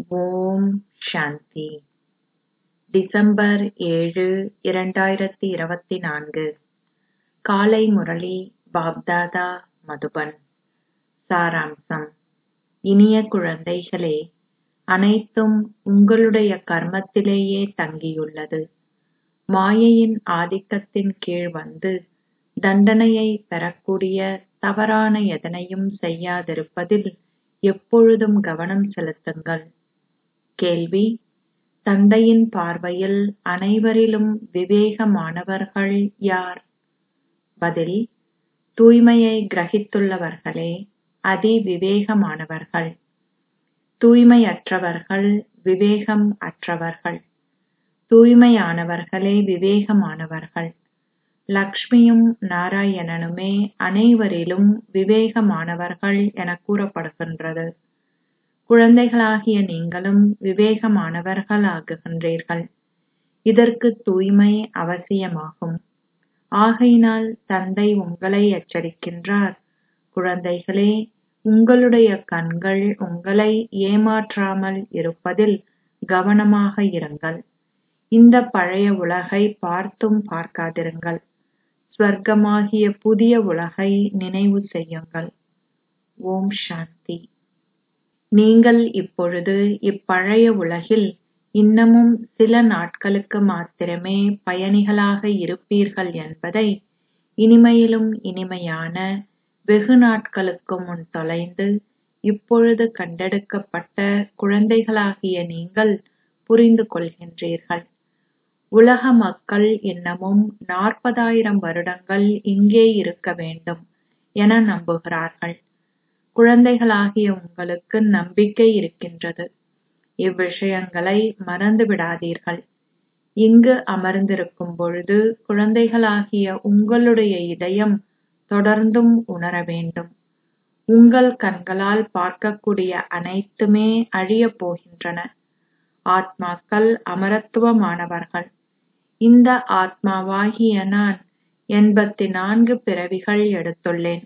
ஓம் சாந்தி December ஏழு இரண்டாயிரத்தி இருபத்தி நான்கு காலை முரளி பாப்தாதா மதுபன் சாராம்சம் இனிய குழந்தைகளே அனைத்தும் உங்களுடைய கர்மத்திலேயே தங்கியுள்ளது மாயையின் ஆதிக்கத்தின் கீழ் வந்து தண்டனையை பெறக்கூடிய தவறான எதனையும் செய்யாதிருப்பதில் எப்பொழுதும் கவனம் செலுத்துங்கள் கேள்வி தந்தையின் பார்வையில் அனைவரிலும் விவேகமானவர்கள் யார் பதில் தூய்மையை கிரகித்துள்ளவர்களே அதிவிவேகமானவர்கள் தூய்மையற்றவர்கள் விவேகம் அற்றவர்கள் தூய்மையானவர்களே விவேகமானவர்கள் லக்ஷ்மியும் நாராயணனுமே அனைவரிலும் விவேகமானவர்கள் என கூறப்படுகின்றது குழந்தைகளாகிய நீங்களும் விவேகமானவர்களாகுகின்றீர்கள் இதற்கு தூய்மை அவசியமாகும் ஆகையினால் தந்தை உங்களை எச்சரிக்கின்றார் குழந்தைகளே உங்களுடைய கண்கள் உங்களை ஏமாற்றாமல் இருப்பதில் கவனமாக இருங்கள் இந்த பழைய உலகை பார்த்தும் பார்க்காதிருங்கள் ஸ்வர்க்கமாகிய புதிய உலகை நினைவு செய்யுங்கள் ஓம் சாந்தி நீங்கள் இப்பொழுது இப்பழைய உலகில் இன்னமும் சில நாட்களுக்கு மாத்திரமே பயணிகளாக இருப்பீர்கள் என்பதை இனிமையிலும் இனிமையான வெகு நாட்களுக்கு முன் தொலைந்து இப்பொழுது கண்டெடுக்கப்பட்ட குழந்தைகளாகிய நீங்கள் புரிந்து கொள்கின்றீர்கள் உலக மக்கள் இன்னமும் நாற்பதாயிரம் வருடங்கள் இங்கே இருக்க வேண்டும் என நம்புகிறார்கள் குழந்தைகளாகிய உங்களுக்கு நம்பிக்கை இருக்கின்றது இவ்விஷயங்களை மறந்து விடாதீர்கள் இங்கு அமர்ந்திருக்கும் பொழுது குழந்தைகளாகிய உங்களுடைய இதயம் தொடர்ந்தும் உணர வேண்டும் உங்கள் கண்களால் பார்க்கக்கூடிய அனைத்துமே அழியப் போகின்றன ஆத்மாக்கள் அமரத்துவமானவர்கள் இந்த ஆத்மாவாகிய நான் எண்பத்தி நான்கு பிறவிகள் எடுத்துள்ளேன்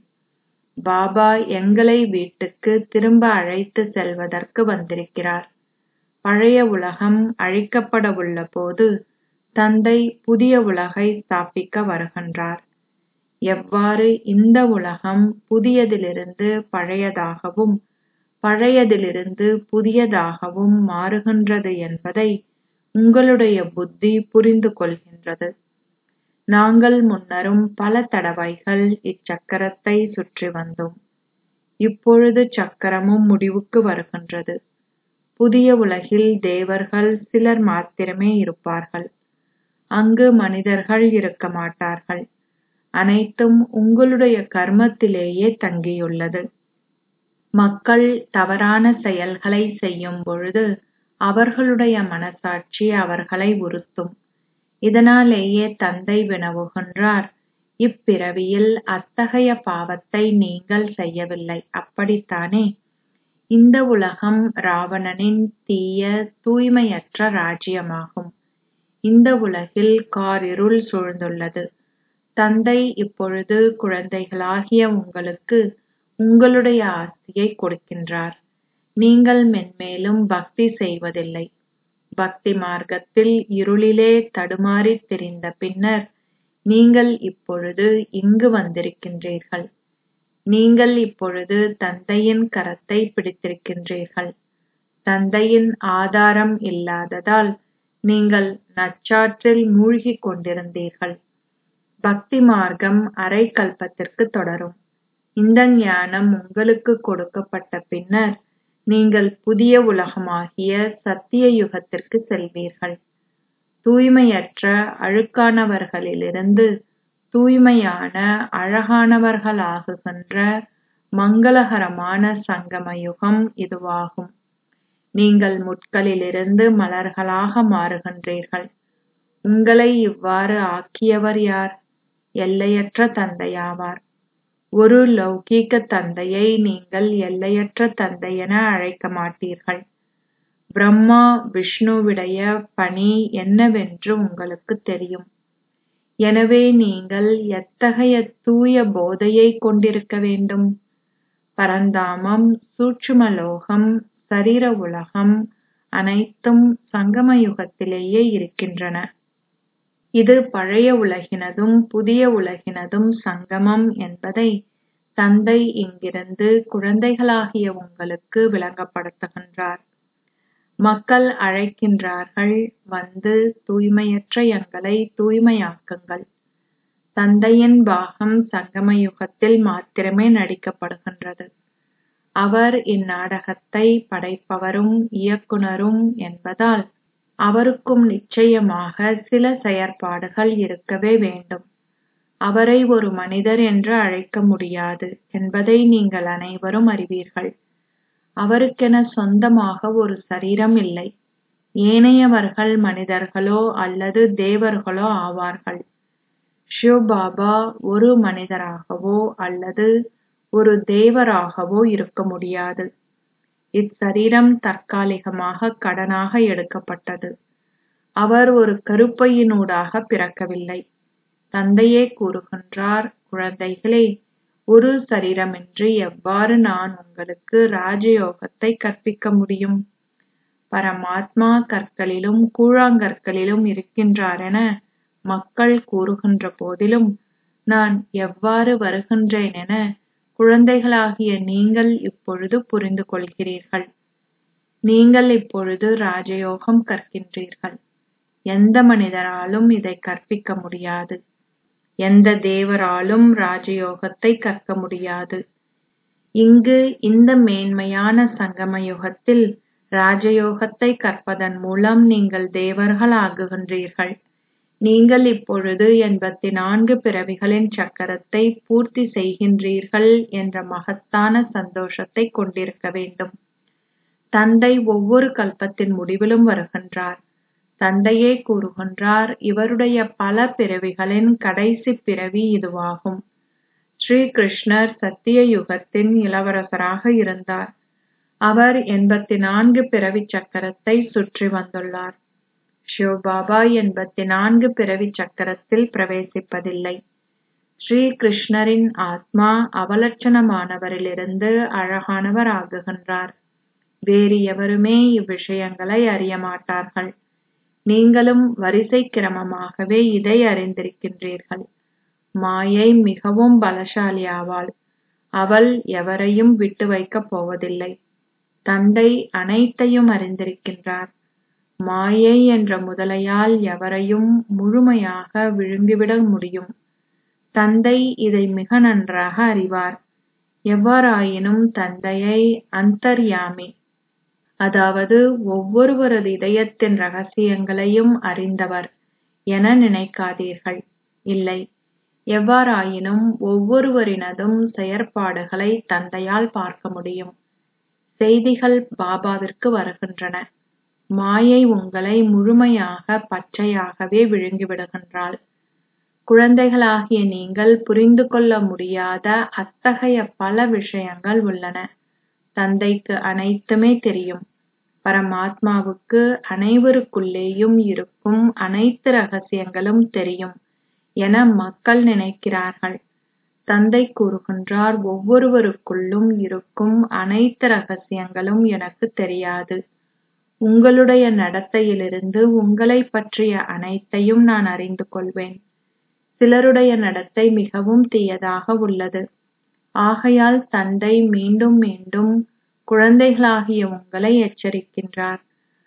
பாபா எங்களை வீட்டுக்கு திரும்ப அழைத்து செல்வதற்கு வந்திருக்கிறார் பழைய உலகம் அழிக்கப்படவுள்ள போது தந்தை புதிய உலகை ஸ்தாபிக்க வருகின்றார் எவ்வாறு இந்த உலகம் புதியதிலிருந்து பழையதாகவும் பழையதிலிருந்து புதியதாகவும் மாறுகின்றது என்பதை உங்களுடைய புத்தி புரிந்து கொள்கின்றது நாங்கள் முன்னரும் பல தடவைகள் இச்சக்கரத்தை சுற்றி வந்தோம் இப்பொழுது சக்கரமும் முடிவுக்கு வருகின்றது புதிய உலகில் தேவர்கள் சிலர் மாத்திரமே இருப்பார்கள் அங்கு மனிதர்கள் இருக்க மாட்டார்கள் அனைத்தும் உங்களுடைய கர்மத்திலேயே தங்கியுள்ளது மக்கள் தவறான செயல்களை செய்யும் பொழுது அவர்களுடைய மனசாட்சி அவர்களை உறுத்தும் இதனாலேயே தந்தை வினவுகின்றார் இப்பிறவியில் அத்தகைய பாவத்தை நீங்கள் செய்யவில்லை அப்படித்தானே இந்த உலகம் ராவணனின் தீய தூய்மையற்ற ராஜ்யமாகும் இந்த உலகில் காரிருள் சூழ்ந்துள்ளது தந்தை இப்பொழுது குழந்தைகளாகிய உங்களுக்கு உங்களுடைய ஆஸ்தியை கொடுக்கின்றார் நீங்கள் மென்மேலும் பக்தி செய்வதில்லை பக்தி மார்க்கத்தில் இருளிலே தடுமாறித் திரிந்த பின்னர் நீங்கள் இப்பொழுது இங்கு வந்திருக்கின்றீர்கள் நீங்கள் இப்பொழுது தந்தையின் கரத்தை பிடித்திருக்கின்றீர்கள் தந்தையின் ஆதாரம் இல்லாததால் நீங்கள் நச்சாற்றில் மூழ்கிக் கொண்டிருந்தீர்கள் பக்தி மார்க்கம் அரை கல்பத்திற்கு தொடரும் இந்த ஞானம் உங்களுக்கு கொடுக்கப்பட்ட பின்னர் நீங்கள் புதிய உலகமாகிய சத்திய யுகத்திற்கு செல்வீர்கள் தூய்மையற்ற அழுக்கானவர்களிலிருந்து தூய்மையான அழகானவர்களாகுகின்ற மங்களகரமான சங்கம யுகம் இதுவாகும் நீங்கள் முட்களிலிருந்து மலர்களாக மாறுகின்றீர்கள் உங்களை இவ்வாறு ஆக்கியவர் யார் எல்லையற்ற தந்தையாவார் ஒரு லௌகீக தந்தையை நீங்கள் எல்லையற்ற தந்தை என அழைக்க மாட்டீர்கள் பிரம்மா விஷ்ணுவுடைய பணி என்னவென்று உங்களுக்கு தெரியும் எனவே நீங்கள் எத்தகைய தூய போதையை கொண்டிருக்க வேண்டும் பரந்தாமம் சூட்சும லோகம் சரீர உலகம் அனைத்தும் சங்கம யுகத்திலேயே இருக்கின்றன இது பழைய உலகினதும் புதிய உலகினதும் சங்கமம் என்பதை தந்தை இங்கிருந்து குழந்தைகளாகிய உங்களுக்கு விளங்கப்படுத்துகின்றார் மக்கள் அழைக்கின்றார்கள் வந்து தூய்மையற்ற எங்களை தூய்மையாக்குங்கள் தந்தையின் பாகம் சங்கம யுகத்தில் மாத்திரமே நடிக்கப்படுகின்றது அவர் இந்நாடகத்தை படைப்பவரும் இயக்குனரும் என்பதால் அவருக்கும் நிச்சயமாக சில செயற்பாடுகள் இருக்கவே வேண்டும் அவரை ஒரு மனிதர் என்று அழைக்க முடியாது என்பதை நீங்கள் அனைவரும் அறிவீர்கள் அவருக்கென சொந்தமாக ஒரு சரீரம் இல்லை ஏனையவர்கள் மனிதர்களோ அல்லது தேவர்களோ ஆவார்கள் ஷிவ் பாபா ஒரு மனிதராகவோ அல்லது ஒரு தேவராகவோ இருக்க முடியாது இச்சரீரம் தற்காலிகமாக கடனாக எடுக்கப்பட்டது அவர் ஒரு கருப்பையினூடாக பிறக்கவில்லை தந்தையே கூறுகின்றார் குழந்தைகளே ஒரு சரீரமின்றி எவ்வாறு நான் உங்களுக்கு ராஜயோகத்தை கற்பிக்க முடியும் பரமாத்மா கற்களிலும் கூழாங்கற்களிலும் இருக்கின்றார் என மக்கள் கூறுகின்ற போதிலும் நான் எவ்வாறு வருகின்றேன் என குழந்தைகளாகிய நீங்கள் இப்பொழுது புரிந்து கொள்கிறீர்கள் நீங்கள் இப்பொழுது ராஜயோகம் கற்கின்றீர்கள் எந்த மனிதராலும் இதை கற்பிக்க முடியாது எந்த தேவராலும் ராஜயோகத்தை கற்க முடியாது இங்கு இந்த மேன்மையான சங்கம யுகத்தில் ராஜயோகத்தை கற்பதன் மூலம் நீங்கள் தேவர்கள் ஆகுகின்றீர்கள் நீங்கள் இப்பொழுது எண்பத்தி நான்கு பிறவிகளின் சக்கரத்தை பூர்த்தி செய்கின்றீர்கள் என்ற மகத்தான சந்தோஷத்தை கொண்டிருக்க வேண்டும் தந்தை ஒவ்வொரு கல்பத்தின் முடிவிலும் வருகின்றார் தந்தையே கூறுகின்றார் இவருடைய பல பிறவிகளின் கடைசி பிறவி இதுவாகும் ஸ்ரீ கிருஷ்ணர் சத்திய யுகத்தின் இளவரசராக இருந்தார் அவர் எண்பத்தி நான்கு பிறவி சக்கரத்தை சுற்றி வந்துள்ளார் சிவபாபா எண்பத்தி நான்கு பிறவி சக்கரத்தில் பிரவேசிப்பதில்லை ஸ்ரீ கிருஷ்ணரின் ஆத்மா அவலட்சணமானவரிலிருந்து அழகானவர் ஆகுகின்றார் வேறு எவருமே இவ்விஷயங்களை அறிய மாட்டார்கள் நீங்களும் வரிசை கிரமமாகவே இதை அறிந்திருக்கின்றீர்கள் மாயை மிகவும் பலசாலி ஆவாள் அவள் எவரையும் விட்டு வைக்கப் போவதில்லை தந்தை அனைத்தையும் அறிந்திருக்கின்றார் மாயை என்ற முதலையால் எவரையும் முழுமையாக விழுங்கிவிட முடியும் தந்தை இதை மிக நன்றாக அறிவார் எவ்வாறாயினும் தந்தையை அந்தர்யாமி அதாவது ஒவ்வொருவரது இதயத்தின் ரகசியங்களையும் அறிந்தவர் என நினைக்காதீர்கள் இல்லை எவ்வாறாயினும் ஒவ்வொருவரினதும் செயற்பாடுகளை தந்தையால் பார்க்க முடியும் செய்திகள் பாபாவிற்கு வருகின்றன மாயை உங்களை முழுமையாக பச்சையாகவே விழுங்கிவிடுகின்றாள் குழந்தைகளாகிய நீங்கள் புரிந்து கொள்ள முடியாத அத்தகைய பல விஷயங்கள் உள்ளன தந்தைக்கு அனைத்துமே தெரியும் பரமாத்மாவுக்கு அனைவருக்குள்ளேயும் இருக்கும் அனைத்து ரகசியங்களும் தெரியும் என மக்கள் நினைக்கிறார்கள் தந்தை கூறுகின்றார் ஒவ்வொருவருக்குள்ளும் இருக்கும் அனைத்து ரகசியங்களும் எனக்கு தெரியாது உங்களுடைய நடத்தையிலிருந்து உங்களை பற்றிய அனைத்தையும் நான் அறிந்து கொள்வேன் சிலருடைய நடத்தை மிகவும் தீயதாக உள்ளது ஆகையால் தந்தை மீண்டும் மீண்டும் குழந்தைகளாகிய உங்களை எச்சரிக்கின்றார்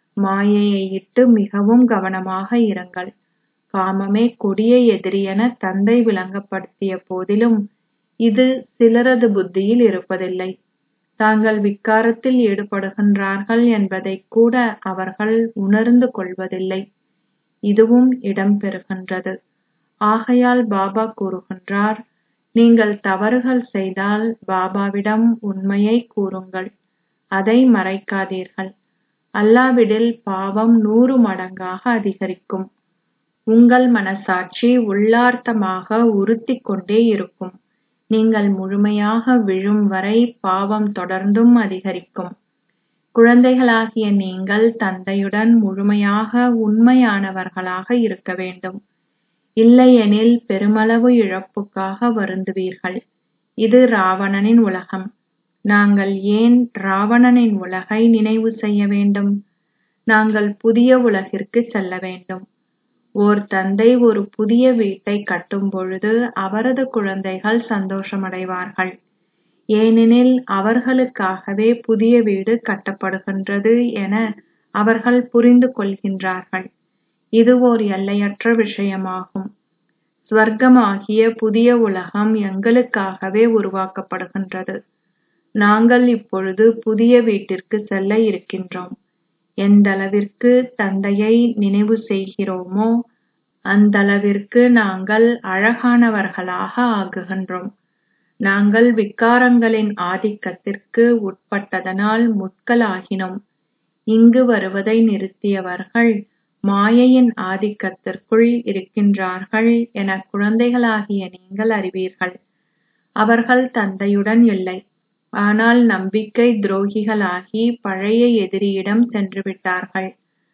மாயையை இட்டு மிகவும் கவனமாக இருங்கள் காமமே கொடிய எதிரி என தந்தை விளங்கப்படுத்திய போதிலும் இது சிலரது புத்தியில் இருப்பதில்லை தாங்கள் விக்காரத்தில் ஈடுபடுகின்றார்கள் என்பதை கூட அவர்கள் உணர்ந்து கொள்வதில்லை இதுவும் இடம்பெறுகின்றது ஆகையால் பாபா கூறுகின்றார் நீங்கள் தவறுகள் செய்தால் பாபாவிடம் உண்மையை கூறுங்கள் அதை மறைக்காதீர்கள் அல்லாவிடில் பாவம் நூறு மடங்காக அதிகரிக்கும் உங்கள் மனசாட்சி உள்ளார்த்தமாக உறுத்திக் கொண்டே இருக்கும் நீங்கள் முழுமையாக விழும் வரை பாவம் தொடர்ந்தும் அதிகரிக்கும் குழந்தைகளாகிய நீங்கள் தந்தையுடன் முழுமையாக உண்மையானவர்களாக இருக்க வேண்டும் இல்லையெனில் பெருமளவு இழப்புக்காக வருந்துவீர்கள் இது ராவணனின் உலகம் நாங்கள் ஏன் ராவணனின் உலகை நினைவு செய்ய வேண்டும் நாங்கள் புதிய உலகிற்கு செல்ல வேண்டும் ஓர் தந்தை ஒரு புதிய வீட்டை கட்டும் பொழுது அவரது குழந்தைகள் சந்தோஷமடைவார்கள் ஏனெனில் அவர்களுக்காகவே புதிய வீடு கட்டப்படுகின்றது என அவர்கள் புரிந்து கொள்கின்றார்கள் இது ஓர் எல்லையற்ற விஷயமாகும் ஸ்வர்க்கமாகிய புதிய உலகம் எங்களுக்காகவே உருவாக்கப்படுகின்றது நாங்கள் இப்பொழுது புதிய வீட்டிற்கு செல்ல இருக்கின்றோம் எந்தளவிற்கு தந்தையை நினைவு செய்கிறோமோ அந்தளவிற்கு நாங்கள் அழகானவர்களாக ஆகுகின்றோம் நாங்கள் விகாரங்களின் ஆதிக்கத்திற்கு உட்பட்டதனால் முட்களாகினோம் இங்கு வருவதை நிறுத்தியவர்கள் மாயையின் ஆதிக்கத்திற்குள் இருக்கின்றார்கள் என குழந்தைகளாகிய நீங்கள் அறிவீர்கள் அவர்கள் தந்தையுடன் இல்லை ஆனால் நம்பிக்கை துரோகிகளாகி பழைய எதிரியிடம் சென்றுவிட்டார்கள்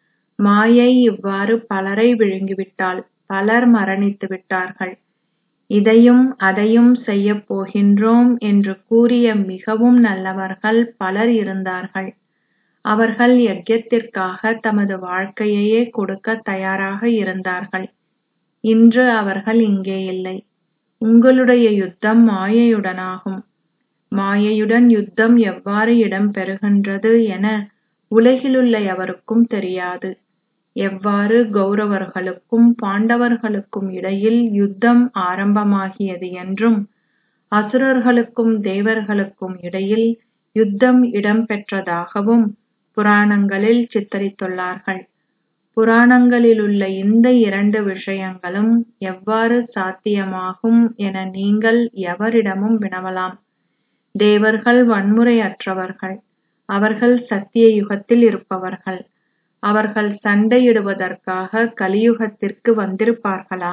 மாயை இவ்வாறு பலரை விழுங்கிவிட்டாள் பலர் மரணித்து விட்டார்கள் இதையும் அதையும் செய்யப் போகின்றோம் என்று கூறிய மிகவும் நல்லவர்கள் பலர் இருந்தார்கள் அவர்கள் யஜ்யத்திற்காக தமது வாழ்க்கையையே கொடுக்க தயாராக இருந்தார்கள் இன்று அவர்கள் இங்கே இல்லை உங்களுடைய யுத்தம் மாயையுடனாகும் மாயையுடன் யுத்தம் எவ்வாறு இடம்பெறுகின்றது என உலகிலுள்ள எவருக்கும் தெரியாது எவ்வாறு கௌரவர்களுக்கும் பாண்டவர்களுக்கும் இடையில் யுத்தம் ஆரம்பமாகியது என்றும் அசுரர்களுக்கும் தேவர்களுக்கும் இடையில் யுத்தம் இடம்பெற்றதாகவும் புராணங்களில் சித்தரித்துள்ளார்கள் புராணங்களிலுள்ள இந்த இரண்டு விஷயங்களும் எவ்வாறு சாத்தியமாகும் என நீங்கள் எவரிடமும் வினவலாம் தேவர்கள் வன்முறையற்றவர்கள் அவர்கள் சத்திய யுகத்தில் இருப்பவர்கள் அவர்கள் சண்டையிடுவதற்காக கலியுகத்திற்கு வந்திருப்பார்களா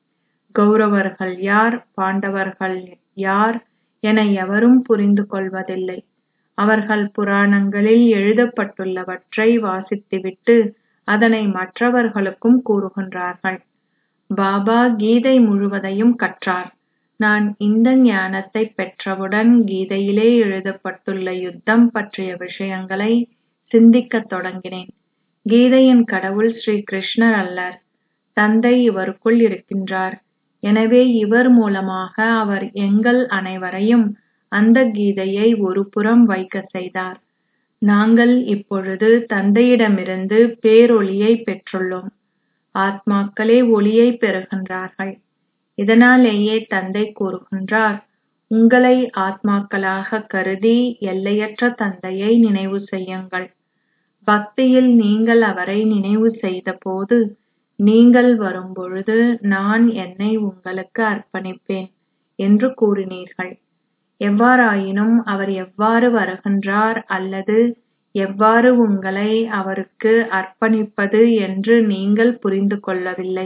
கௌரவர்கள் யார் பாண்டவர்கள் யார் என எவரும் புரிந்து கொள்வதில்லை அவர்கள் புராணங்களில் எழுதப்பட்டுள்ளவற்றை வாசித்துவிட்டு அதனை மற்றவர்களுக்கும் கூறுகின்றார்கள் பாபா கீதை முழுவதையும் கற்றார் நான் இந்த ஞானத்தை பெற்றவுடன் கீதையிலே எழுதப்பட்டுள்ள யுத்தம் பற்றிய விஷயங்களை சிந்திக்கத் தொடங்கினேன் கீதையின் கடவுள் ஸ்ரீ கிருஷ்ணர் அல்லர் தந்தை இவருக்குள் இருக்கின்றார் எனவே இவர் மூலமாக அவர் எங்கள் அனைவரையும் அந்த கீதையை ஒரு புறம் வைக்க செய்தார் நாங்கள் இப்பொழுது தந்தையிடமிருந்து பேரொளியை பெற்றுள்ளோம் ஆத்மாக்களே ஒளியை பெறுகின்றார்கள் இதனாலேயே தந்தை கூறுகின்றார் உங்களை ஆத்மாக்களாக கருதி எல்லையற்ற தந்தையை நினைவு செய்யுங்கள் பக்தியில் நீங்கள் அவரை நினைவு செய்தபோது நீங்கள் வரும்பொழுது நான் என்னை உங்களுக்கு அர்ப்பணிப்பேன் என்று கூறினீர்கள் எவ்வாறாயினும் அவர் எவ்வாறு வருகின்றார் அல்லது எவ்வாறு உங்களை அவருக்கு அர்ப்பணிப்பது என்று நீங்கள் புரிந்து கொள்ளவில்லை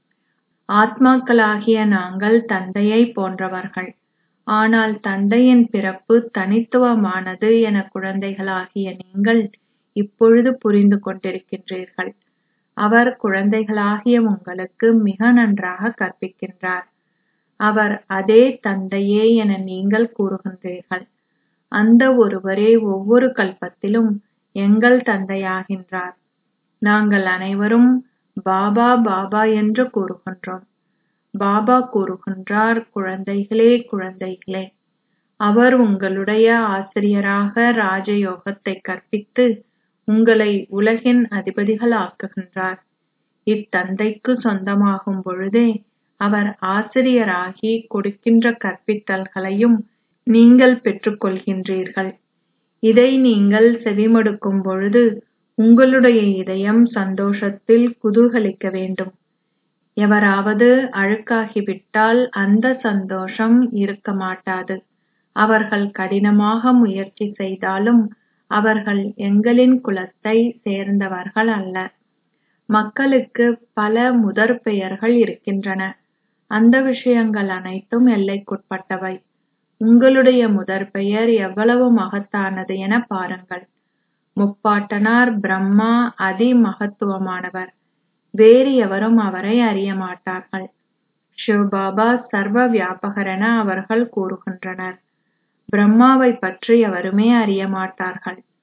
ஆத்மாக்களாகிய நாங்கள் தந்தையை போன்றவர்கள் ஆனால் தந்தையின் பிறப்பு தனித்துவமானது என குழந்தைகளாகிய நீங்கள் இப்பொழுது புரிந்து கொண்டிருக்கின்றீர்கள் அவர் குழந்தைகளாகிய உங்களுக்கு மிக நன்றாக கற்பிக்கின்றார் அவர் அதே தந்தையே என நீங்கள் கூறுகின்றீர்கள் அந்த ஒருவரே ஒவ்வொரு கல்பத்திலும் எங்கள் தந்தையாகின்றார் நாங்கள் அனைவரும் பாபா பாபா என்று கூறுகின்றோம் பாபா கூறுகின்றார் குழந்தைகளே குழந்தைகளே அவர் உங்களுடைய ஆசிரியராக ராஜயோகத்தை கற்பித்து உங்களை உலகின் அதிபதிகளாக்குகின்றார் இத்தந்தைக்கு சொந்தமாகும் பொழுதே அவர் ஆசிரியராகி கொடுக்கின்ற கற்பித்தல்களையும் நீங்கள் பெற்றுக்கொள்கின்றீர்கள் இதை நீங்கள் செவிமடுக்கும் பொழுது உங்களுடைய இதயம் சந்தோஷத்தில் குதூகலிக்க வேண்டும் எவராவது அழுக்காகிவிட்டால் அந்த சந்தோஷம் இருக்க மாட்டாது அவர்கள் கடினமாக முயற்சி செய்தாலும் அவர்கள் எங்களின் குலத்தை சேர்ந்தவர்கள் அல்ல மக்களுக்கு பல முதற் பெயர்கள் இருக்கின்றன அந்த விஷயங்கள் அனைத்தும் எல்லைக்குட்பட்டவை உங்களுடைய முதற் பெயர் எவ்வளவு மகத்தானது என பாருங்கள் முப்பாட்டனார் பிரம்மா அதி மகத்துவமானவர் வேறு எவரும் அவரை அறிய மாட்டார்கள் சிவபாபா சர்வ வியாபகர் என அவர்கள் கூறுகின்றனர் பிரம்மாவை பற்றி எவருமே அறிய மாட்டார்கள்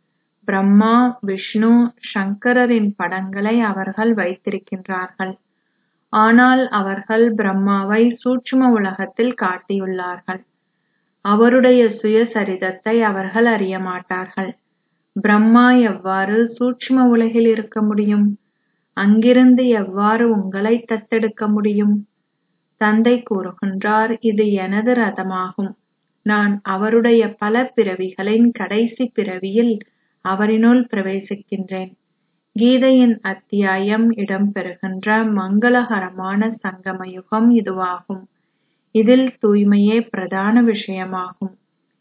பிரம்மா விஷ்ணு சங்கரரின் படங்களை அவர்கள் வைத்திருக்கின்றார்கள் ஆனால் அவர்கள் பிரம்மாவை சூட்சும உலகத்தில் காட்டியுள்ளார்கள் அவருடைய சுயசரிதத்தை அவர்கள் அறிய மாட்டார்கள் பிரம்மா எவ்வாறு சூட்சும உலகில் இருக்க முடியும் அங்கிருந்து எவ்வாறு உங்களை தத்தெடுக்க முடியும் தந்தை கூறுகின்றார் இது எனது ரதமாகும் நான் அவருடைய பல பிறவிகளின் கடைசி பிறவியில் அவரினுள் பிரவேசிக்கின்றேன் கீதையின் அத்தியாயம் இடம்பெறுகின்ற மங்களகரமான சங்கமயுகம் இதுவாகும் இதில் தூய்மையே பிரதான விஷயமாகும்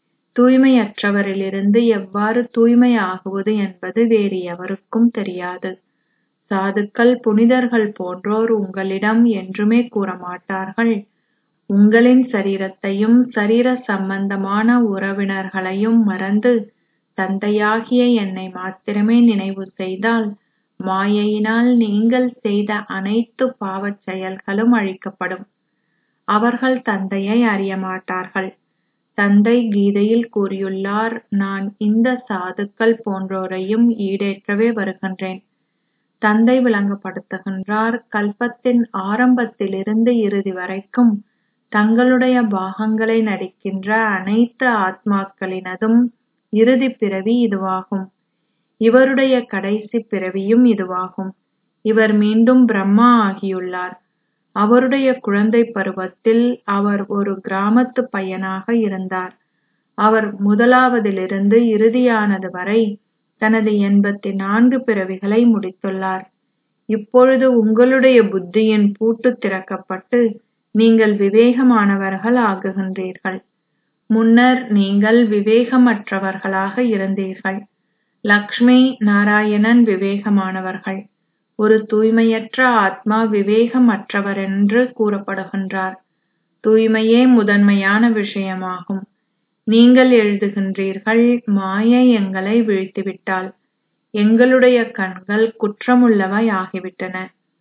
தூய்மையற்றவரிலிருந்து எவ்வாறு தூய்மையாகுவது என்பது வேறு எவருக்கும் தெரியாது சாதுக்கள் புனிதர்கள் போன்றோர் உங்களிடம் என்றுமே கூற மாட்டார்கள் உங்களின் சரீரத்தையும் சரீர சம்பந்தமான உறவினர்களையும் மறந்து தந்தையாகிய என்னை மாத்திரமே நினைவு செய்தால் மாயையினால் நீங்கள் செய்த அனைத்து பாவச் செயல்களும் அழிக்கப்படும் அவர்கள் தந்தையை அறிய மாட்டார்கள் தந்தை கீதையில் கூறியுள்ளார் நான் இந்த சாதுக்கள் போன்றோரையும் ஈடேற்றவே வருகின்றேன் தந்தை விளங்கப்படுத்துகின்றார் கல்பத்தின் ஆரம்பத்திலிருந்து இறுதி வரைக்கும் தங்களுடைய பாகங்களை நடிக்கின்ற அனைத்து ஆத்மாக்களினதும் இறுதி பிறவி இதுவாகும் இவருடைய கடைசி பிறவியும் இதுவாகும் இவர் மீண்டும் பிரம்மா ஆகியுள்ளார் அவருடைய குழந்தை பருவத்தில் அவர் ஒரு கிராமத்து பையனாக இருந்தார் அவர் முதலாவதிலிருந்து இறுதியானது வரை தனது எண்பத்தி நான்கு பிறவிகளை முடித்துள்ளார் இப்பொழுது உங்களுடைய புத்தியின் பூட்டு திறக்கப்பட்டு நீங்கள் விவேகமானவர்கள் ஆகுகின்றீர்கள் முன்னர் நீங்கள் விவேகமற்றவர்களாக இருந்தீர்கள் லக்ஷ்மி நாராயணன் விவேகமானவர்கள் ஒரு தூய்மையற்ற ஆத்மா விவேகமற்றவரென்று கூறப்படுகின்றார் தூய்மையே முதன்மையான விஷயமாகும் நீங்கள் எழுதுகின்றீர்கள் மாயை எங்களை வீழ்த்திவிட்டாள் எங்களுடைய கண்கள் குற்றமுள்ளவை ஆகிவிட்டன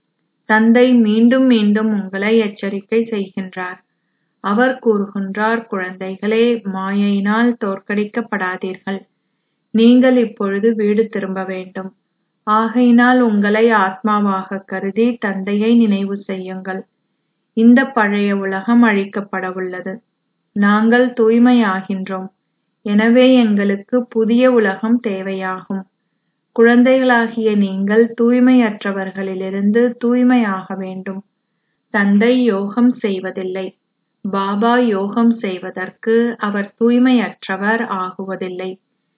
தந்தை மீண்டும் மீண்டும் உங்களை எச்சரிக்கை செய்கின்றார் அவர் கூறுகின்றார் குழந்தைகளே மாயையினால் தோற்கடிக்கப்படாதீர்கள் நீங்கள் இப்பொழுது வீடு திரும்ப வேண்டும் ஆகையினால் உங்களை ஆத்மாவாக கருதி தந்தையை நினைவு செய்யுங்கள் இந்த பழைய உலகம் அழிக்கப்படவுள்ளது நாங்கள் தூய்மையாகின்றோம் எனவே எங்களுக்கு புதிய உலகம் தேவையாகும் குழந்தைகளாகிய நீங்கள் தூய்மையற்றவர்களிலிருந்து தூய்மையாக வேண்டும் தந்தை யோகம் செய்வதில்லை பாபா யோகம் செய்வதற்கு அவர் தூய்மையற்றவர் ஆகுவதில்லை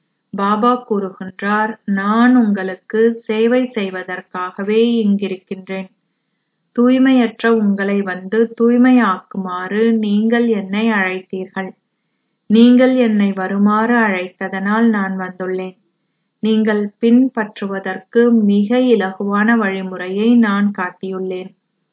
பாபா கூறுகின்றார் நான் உங்களுக்கு சேவை செய்வதற்காகவே இங்கிருக்கின்றேன் தூய்மையற்ற உங்களை வந்து தூய்மையாக்குமாறு நீங்கள் என்னை அழைத்தீர்கள் நீங்கள் என்னை வருமாறு அழைத்ததனால் நான் வந்துள்ளேன் நீங்கள் பின்பற்றுவதற்கு மிக இலகுவான வழிமுறையை நான் காட்டியுள்ளேன்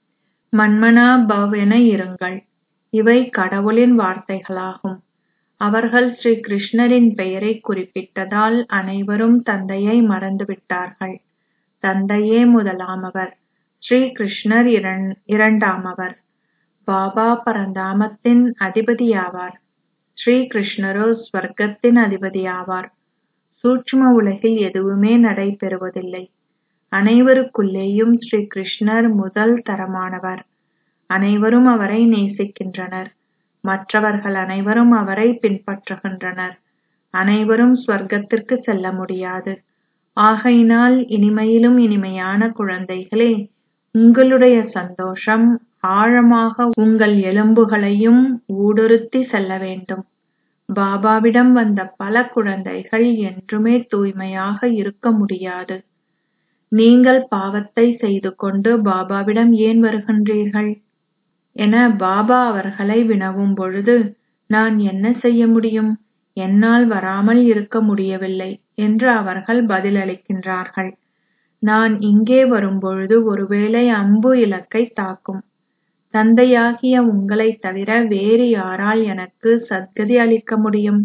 மன்மனா பவ் என இருங்கள் இவை கடவுளின் வார்த்தைகளாகும் அவர்கள் ஸ்ரீ கிருஷ்ணரின் பெயரை குறிப்பிட்டதால் அனைவரும் தந்தையை மறந்துவிட்டார்கள் தந்தையே முதலாமவர் ஸ்ரீ கிருஷ்ணர் இரண்டாமவர் பாபா பரந்தாமத்தின் அதிபதியாவார் ஸ்ரீ கிருஷ்ணரோ ஸ்வர்க்கத்தின் அதிபதியாவார் சூட்சும உலகில் எதுவுமே நடைபெறுவதில்லை அனைவருக்குள்ளேயும் ஸ்ரீ கிருஷ்ணர் முதல் தரமானவர் அனைவரும் அவரை நேசிக்கின்றனர் மற்றவர்கள் அனைவரும் அவரை பின்பற்றுகின்றனர் அனைவரும் ஸ்வர்க்கத்திற்கு செல்ல முடியாது ஆகையினால் இனிமையிலும் இனிமையான குழந்தைகளே உங்களுடைய சந்தோஷம் ஆழமாக உங்கள் எலும்புகளையும் ஊடுருத்தி செல்ல வேண்டும் பாபாவிடம் வந்த பல குழந்தைகள் என்றுமே தூய்மையாக இருக்க முடியாது நீங்கள் பாவத்தை செய்து கொண்டு பாபாவிடம் ஏன் வருகின்றீர்கள் என பாபா அவர்களை வினவும் பொழுது நான் என்ன செய்ய முடியும் என்னால் வராமல் இருக்க முடியவில்லை என்று அவர்கள் பதிலளிக்கின்றார்கள் நான் இங்கே வரும்பொழுது ஒருவேளை அம்பு இலக்கை தாக்கும் தந்தையாகிய உங்களைத் தவிர வேறு யாரால் எனக்கு சத்கதி அளிக்க முடியும்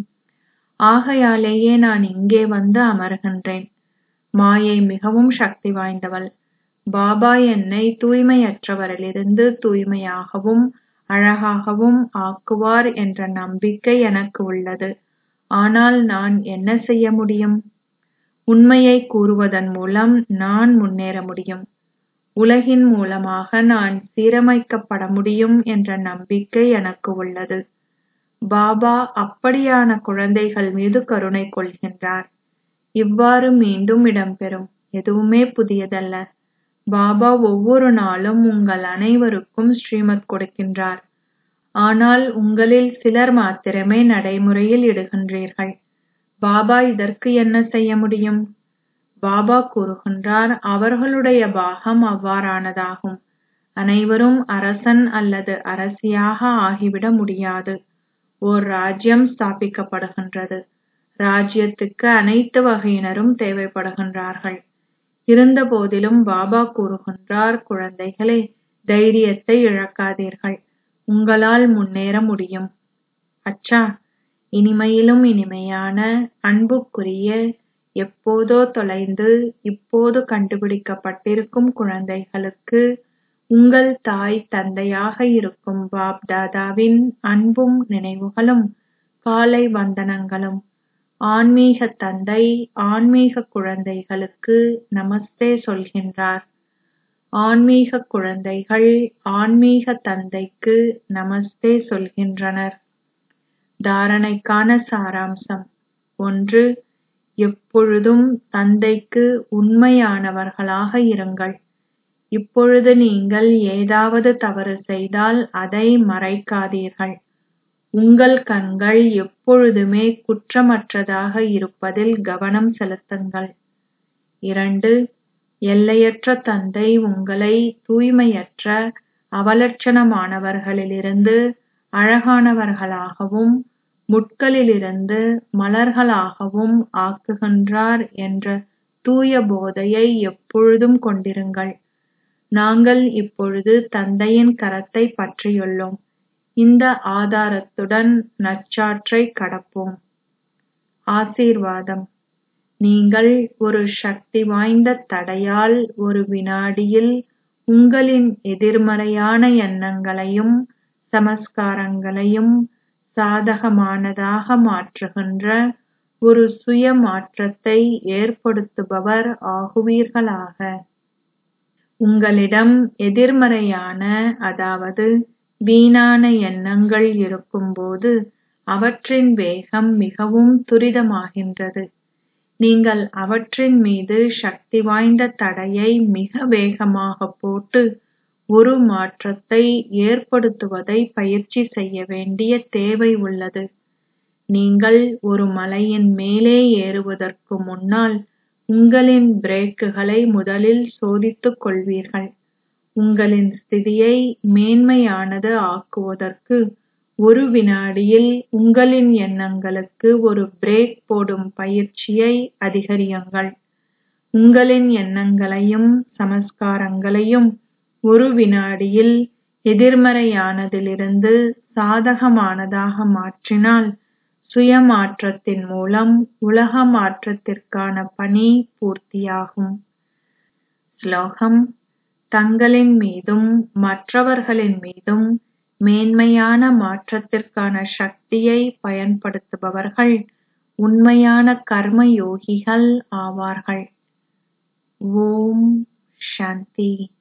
ஆகையாலேயே நான் இங்கே வந்து அமர்கின்றேன் மாயை மிகவும் சக்தி வாய்ந்தவள் பாபா என்னை தூய்மையற்றவரிலிருந்து தூய்மையாகவும் அழகாகவும் ஆக்குவார் என்ற நம்பிக்கை எனக்கு உள்ளது ஆனால் நான் என்ன செய்ய முடியும் உண்மையை கூறுவதன் மூலம் நான் முன்னேற முடியும் உலகின் மூலமாக நான் சீரமைக்கப்பட முடியும் என்ற நம்பிக்கை எனக்கு உள்ளது பாபா அப்படியான குழந்தைகள் மீது கருணை கொள்கின்றார் இவ்வாறு மீண்டும் இடம்பெறும் எதுவுமே புதியதல்ல பாபா ஒவ்வொரு நாளும் உங்கள் அனைவருக்கும் ஸ்ரீமத் கொடுக்கின்றார் ஆனால் உங்களில் சிலர் மாத்திரமே நடைமுறையில் இடுகின்றீர்கள் பாபா இதற்கு என்ன செய்ய முடியும் பாபா கூறுகின்றார் அவர்களுடைய பாகம் அவ்வாறானதாகும் அனைவரும் அரசன் அல்லது அரசியாக ஆகிவிட முடியாது ஓர் ராஜ்யம் ஸ்தாபிக்கப்படுகின்றது ராஜ்யத்துக்கு அனைத்து வகையினரும் தேவைப்படுகின்றார்கள் இருந்தபோதிலும் பாபா கூறுகின்றார் குழந்தைகளே தைரியத்தை இழக்காதீர்கள் உங்களால் முன்னேற முடியும் அச்சா இனிமையிலும் இனிமையான அன்புக்குரிய எப்போதோ தொலைந்து இப்போது கண்டுபிடிக்கப்பட்டிருக்கும் குழந்தைகளுக்கு உங்கள் தாய் தந்தையாக இருக்கும் பாப் தாதாவின் அன்பும் நினைவுகளும் காலை வந்தனங்களும் ஆன்மீக தந்தை ஆன்மீக குழந்தைகளுக்கு நமஸ்தே சொல்கின்றார் ஆன்மீக குழந்தைகள் ஆன்மீக தந்தைக்கு நமஸ்தே சொல்கின்றனர் தாரணைக்கான சாராம்சம் ஒன்று எப்பொழுதும் தந்தைக்கு உண்மையானவர்களாக இருங்கள் இப்பொழுது நீங்கள் ஏதாவது தவறு செய்தால் அதை மறைக்காதீர்கள் உங்கள் கண்கள் எப்பொழுதுமே குற்றமற்றதாக இருப்பதில் கவனம் செலுத்துங்கள் இரண்டு எல்லையற்ற தந்தை உங்களை தூய்மையற்ற அவலட்சணமானவர்களிலிருந்து அழகானவர்களாகவும் முட்களிலிருந்து மலர்களாகவும் ஆக்குகின்றார் என்ற தூய போதையை எப்பொழுதும் கொண்டிருங்கள் நாங்கள் இப்பொழுது தந்தையின் கரத்தை பற்றியுள்ளோம் இந்த ஆதாரத்துடன் நச்சாற்றை கடப்போம் ஆசீர்வாதம் நீங்கள் ஒரு சக்தி வாய்ந்த தடையால் ஒரு வினாடியில் உங்களின் எதிர்மறையான எண்ணங்களையும் சமஸ்காரங்களையும் சாதகமானதாக மாற்றுகின்ற ஒரு சுய மாற்றத்தை ஏற்படுத்துபவர் ஆகுவீர்களாக உங்களிடம் எதிர்மறையான அதாவது வீணான எண்ணங்கள் இருக்கும்போது அவற்றின் வேகம் மிகவும் துரிதமாகின்றது நீங்கள் அவற்றின் மீது சக்தி வாய்ந்த தடையை மிக வேகமாக போட்டு ஒரு மாற்றத்தை ஏற்படுத்துவதை பயிற்சி செய்ய வேண்டிய தேவை உள்ளது நீங்கள் ஒரு மலையின் மேலே ஏறுவதற்கு முன்னால் உங்களின் பிரேக்குகளை முதலில் சோதித்துக் கொள்வீர்கள் உங்களின் ஸ்திதியை மேன்மையானது ஆக்குவதற்கு ஒரு வினாடியில் உங்களின் எண்ணங்களுக்கு ஒரு பிரேக் போடும் பயிற்சியை அதிகரியுங்கள் உங்களின் எண்ணங்களையும் சமஸ்காரங்களையும் ஒரு வினாடியில் எதிர்மறையானதிலிருந்து சாதகமானதாக மாற்றினால் சுய மாற்றத்தின் மூலம் உலக மாற்றத்திற்கான பணி பூர்த்தியாகும் ஸ்லோகம் தங்களின் மீதும் மற்றவர்களின் மீதும் மேன்மையான மாற்றத்திற்கான சக்தியை பயன்படுத்துபவர்கள் உண்மையான கர்ம யோகிகள் ஆவார்கள் ஓம் சாந்தி